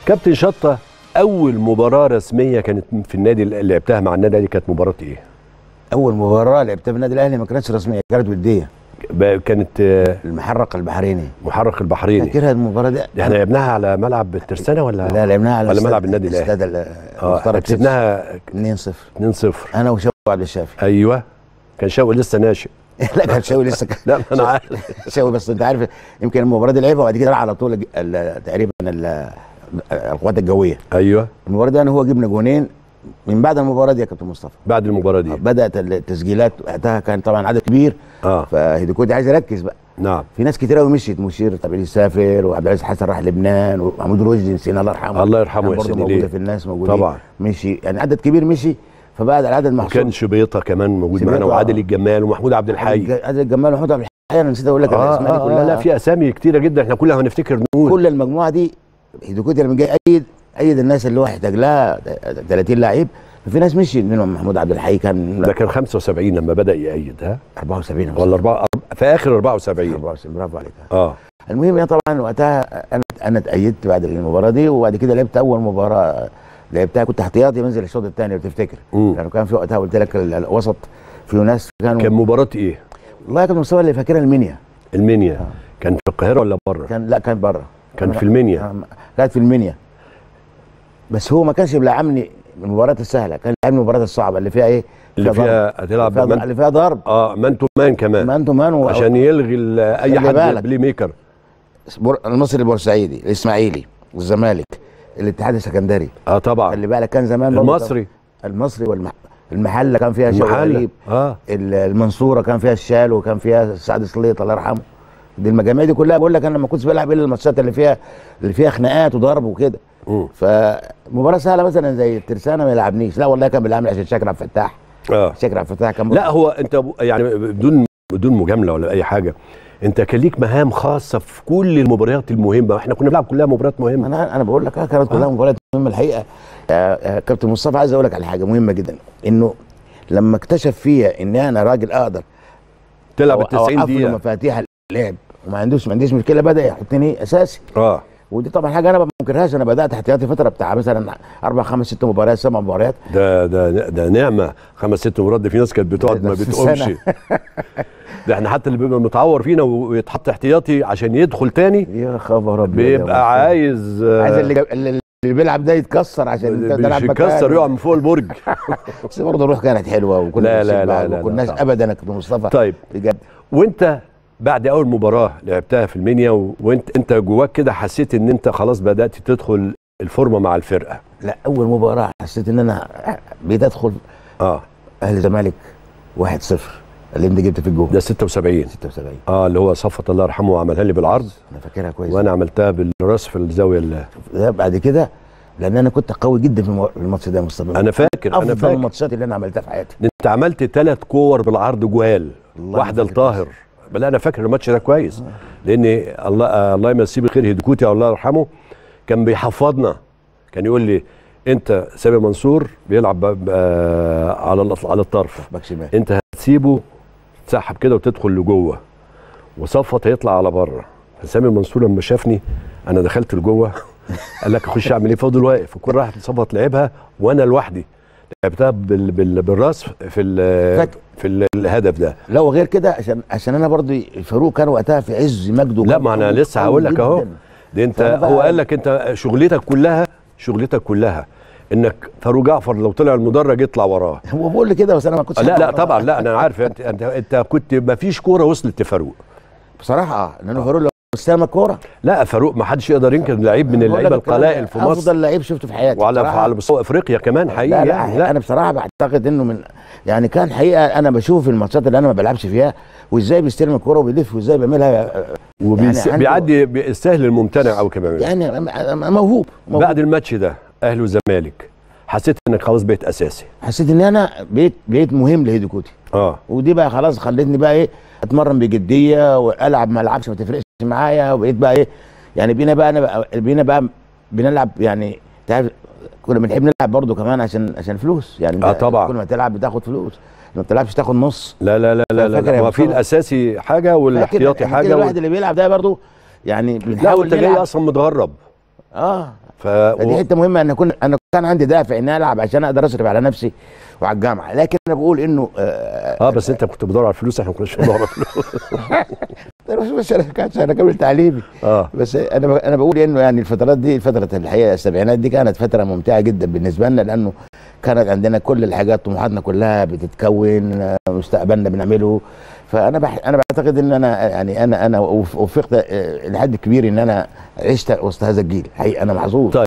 كابتن شطه اول مباراه رسميه كانت في النادي اللي لعبتها مع النادي الاهلي كانت مباراه ايه اول مباراه لعبتها في النادي الاهلي ما كانتش رسميه كانت وديه ب- كانت آه، المحرق البحريني محرك البحريني فاكرها المباراه دي احنا لعبناها على ملعب الترسانه ولا لا لعبناها على ولا استاد- ملعب النادي الاهلي استاد ال- اه مختار احنا كسبناها 2-0 2-0 انا وشوقي عبد الشافي ايوه كان شوقي لسه ناشئ لا كان شوقي لسه كان لا ما انا عارف شوقي بس انت عارف يمكن المباراه دي لعبها وبعد كده راح على طول ال- ال- تقريبا ال- القوات الجويه ايوه المباراه دي انا هو جبنا جونين من بعد المباراه دي يا كابتن مصطفى بعد المباراه دي بدات التسجيلات وقتها كان طبعا عدد كبير اه فهيديكودي عايز يركز بقى نعم في ناس كتير قوي مشيت مشير طبيعي سافر وعبد العزيز حسن راح لبنان ومحمود الوجدي نسينا الله يرحمه الله يرحمه كان يا برضه سيدي موجوده ليه في الناس موجودين طبعا. مشي يعني عدد كبير مشي فبقى العدد محصور وكان شبيطه كمان موجود شبيطة، معانا آه. وعادل الجمال ومحمود عبد الحي عدد عدد الجمال ومحمود عبد الحي انا نسيت اقول لك آه, الاسماء دي آه, كلها آه لا في اسامي كتيره جدا احنا كلها هنفتكر نقول كل المجموعه دي هيديكودي لما جاي ايد ايد الناس اللي هو احتاج لها 30 لعيب ففي ناس مشيت منهم محمود عبد الحي كان ده كان 75 لما بدا يأيد ها 74 ولا أربعة في اخر 74 74 برافو عليك اه المهم يعني طبعا وقتها انا انا اتأيدت بعد المباراه دي وبعد كده لعبت اول مباراه لعبتها كنت احتياطي منزل الشوط الثاني لو تفتكر مم. لانه كان في وقتها قلت لك ال- الوسط في ناس كانوا كان مباراه ايه والله كان مستوى اللي فاكرها المنيا المنيا كان في القاهره ولا بره كان لا كان بره كان في المنيا كانت في المنيا بس هو ما كانش بيلعبني المباريات السهله كان بيلعبني المباريات الصعبه اللي فيها ايه اللي ضرب. فيها هتلعب فيها ضرب- من... اللي فيها ضرب اه مان تو مان كمان مان تو مان و- عشان يلغي ال- اي خلي حد بالك. بلاي ميكر بور- المصري البورسعيدي الاسماعيلي والزمالك الاتحاد السكندري اه طبعا خلي بالك كان زمان برضه المصري المصري والمح... المحله كان فيها شوقي المحله غريب اه ال- المنصوره كان فيها الشال وكان فيها سعد سليط الله يرحمه دي المجاميع دي كلها بقول لك انا ما كنتش بلعب الا الماتشات اللي فيها اللي فيها خناقات وضرب وكده مم. فمباراه سهله مثلا زي الترسانه ما يلعبنيش لا والله كان بيلعبني عشان شاكر عبد الفتاح اه شاكر عبد الفتاح كان لا هو انت ب- يعني بدون بدون مجامله ولا اي حاجه انت كان ليك مهام خاصه في كل المباريات المهمه احنا كنا بنلعب كلها مباريات مهمه انا انا بقول لك اه كانت كلها مباريات مهمه الحقيقه يا يا كابتن مصطفى عايز اقول لك على حاجه مهمه جدا انه لما اكتشف فيا ان انا راجل اقدر تلعب ال أو- 90 أوقف له دقيقه مفاتيح اللعب وما عندوش ما عنديش مشكله بدا يحطني اساسي اه ودي طبعا حاجه انا ما بنكرهاش انا بدات احتياطي فتره بتاع مثلا اربع خمس ست مباريات سبع مباريات ده ده ده نعمه خمس ست مرات دي في ناس كانت بتقعد ما ده في بتقومش السنة. ده احنا حتى اللي بيبقى متعور فينا ويتحط احتياطي عشان يدخل تاني يا خبر ابيض يا مصطفى. بيبقى عايز عايز اللي, جاب- اللي اللي بيلعب ده يتكسر عشان انت تلعب مش يكسر مكانه. يقع من فوق البرج بس برضه الروح كانت حلوه وكنا لا، لا، بنسيب لا، بعض لا، لا، ما كناش طبعا. ابدا يا كابتن مصطفى طيب بجد وانت بعد اول مباراه لعبتها في المنيا و... وانت انت جواك كده حسيت ان انت خلاص بدات تدخل الفورمه مع الفرقه لا اول مباراه حسيت ان انا بقيت ادخل اه اهلي الزمالك 1-0 اللي انت جبت في الجول ده 76 76 اه اللي هو صفت الله يرحمه عملها لي بالعرض انا فاكرها كويس وانا عملتها بالراس في الزاويه اللي ده بعد كده لان انا كنت قوي جدا في المو- الماتش ده يا مصطفى انا فاكر انا افضل فاكر الماتشات اللي انا عملتها في حياتي انت عملت ثلاث كور بالعرض جوال والله واحده أنا فاكر لطاهر لا انا فاكر الماتش ده كويس لان الله آه الله يمسيه بالخير هدكوتي او الله يرحمه كان بيحفظنا كان يقول لي انت سامي منصور بيلعب ب- ب- آه، على ال- على الطرف باك شمال انت هتسيبه تسحب كده وتدخل لجوه وصفت هيطلع على بره فسامي منصور لما شافني انا دخلت لجوه قال لك اخش اعمل ايه فضل واقف الكوره راحت صفت لعبها وانا لوحدي لعبتها بال بال بالراس في ال- فاكر. في ال- الهدف ده لا وغير كده عشان عشان انا برضو فاروق كان وقتها في عز مجده لا وكان ما انا قوي- لسه قوي هقول لك اهو جداً. ده انت فأنا بقى- هو قال لك انت شغلتك كلها شغلتك كلها انك فاروق جعفر لو طلع المدرج يطلع وراه هو بيقول لي كده بس انا ما كنتش لا لا أعرف. طبعا لا انا عارف انت انت, انت كنت ما فيش كوره وصلت لفاروق بصراحه اه لان فاروق لو استلم الكوره لا فاروق ما حدش يقدر ينكر لعيب من بقول لك اللعيبه الكلام القلائل ده في مصر افضل لعيب شفته في حياتي وعلى بصراحة. على مستوى افريقيا كمان حقيقي لا لا, يعني لا انا بصراحه بعتقد انه من يعني كان حقيقه انا بشوف الماتشات اللي انا ما بلعبش فيها وازاي بيستلم الكوره وبيلف وازاي بيعملها وبيس- يعني عنده- بيعدي السهل الممتنع او كمان يعني موهوب, موهوب. بعد الماتش ده اهلي وزمالك حسيت انك خلاص بقيت اساسي حسيت ان انا بقيت بقيت مهم لهيدوكوتي اه ودي بقى خلاص خلتني بقى ايه اتمرن بجديه والعب ما العبش ما تفرقش معايا وبقيت بقى ايه يعني بينا بقى انا بقى بينا بقى بنلعب يعني تعرف كنا بنحب نلعب برضه كمان عشان عشان فلوس يعني آه طبعا. كل ما تلعب بتاخد فلوس ما بتلعبش تاخد نص لا لا لا لا لا, فاكر لا. يا ما في مصطفى؟ الاساسي حاجه والاحتياطي فاكر- حاجه كده وال... الواحد اللي بيلعب ده برضه يعني لا بنحاول وانت جاي نلعب اصلا متغرب اه ف فدي حته مهمه ان اكون انا كان عندي دافع ان العب عشان اقدر اصرف على نفسي وعلى الجامعه لكن انا بقول انه آه اه بس انت كنت بتدور على الفلوس احنا ما كناش بندور على الفلوس بس بس انا كان انا كمل تعليمي اه بس انا ب- انا بقول انه يعني الفترات دي فتره الحقيقه السبعينات دي كانت فتره ممتعه جدا بالنسبه لنا لانه كانت عندنا كل الحاجات طموحاتنا كلها بتتكون آه، مستقبلنا بنعمله فانا بح انا بعتقد ان انا يعني انا انا وف- وفقت آه، لحد كبير ان انا عشت وسط هذا الجيل حقيقه انا محظوظ طيب